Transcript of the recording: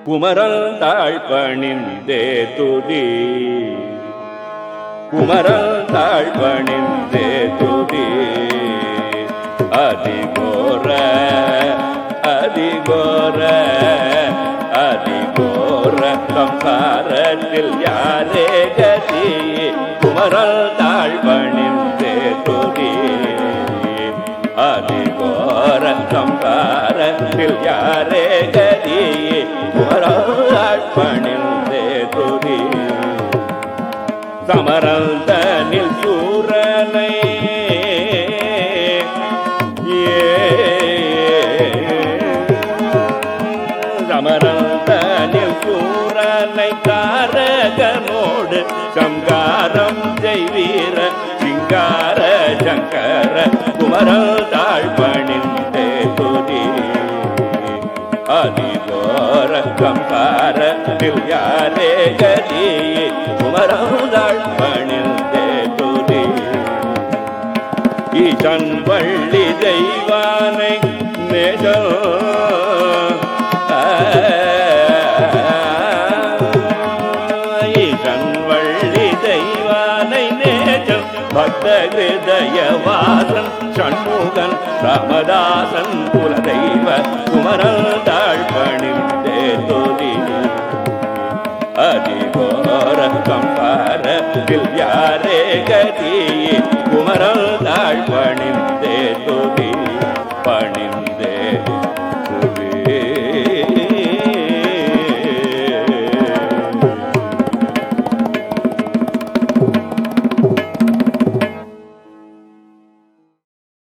குமரல் தாழ் பணிந்தே துதி குமரல் தாழ் பணிந்தே துதி அதிகோர அதிகோர அதிகோர சம்சாரத்தில் யாரே கதி குமரல் தாழ் பணிந்தே துதி அதிகோர சம்சாரத்தில் யாரே கதி குமரல் பணிந்தே துதி சமரந்தனில் சூரனை சமரந்தனில் சூரனை தாரகனோடு சங்காரம் செய்வீர சிங்கார சங்கர குமரல் தாழ் பணிந்தே துதி அதிகோர சம்சார யாரே கதி குமரந்தாள் பணிந்தே துதி ஈசன் வள்ளி தெய்வானை நேசோ ஈசன் வள்ளி தெய்வானை நேசம் பக்த ஹிருதயவாசன் சண்முகன் ராமதாசன் குலதெய்வ குமரல் தாழ் பணிந்தே துதி அதிகோர சம்பார யாரே கதி குமரல் தாழ் பணிந்தே துதி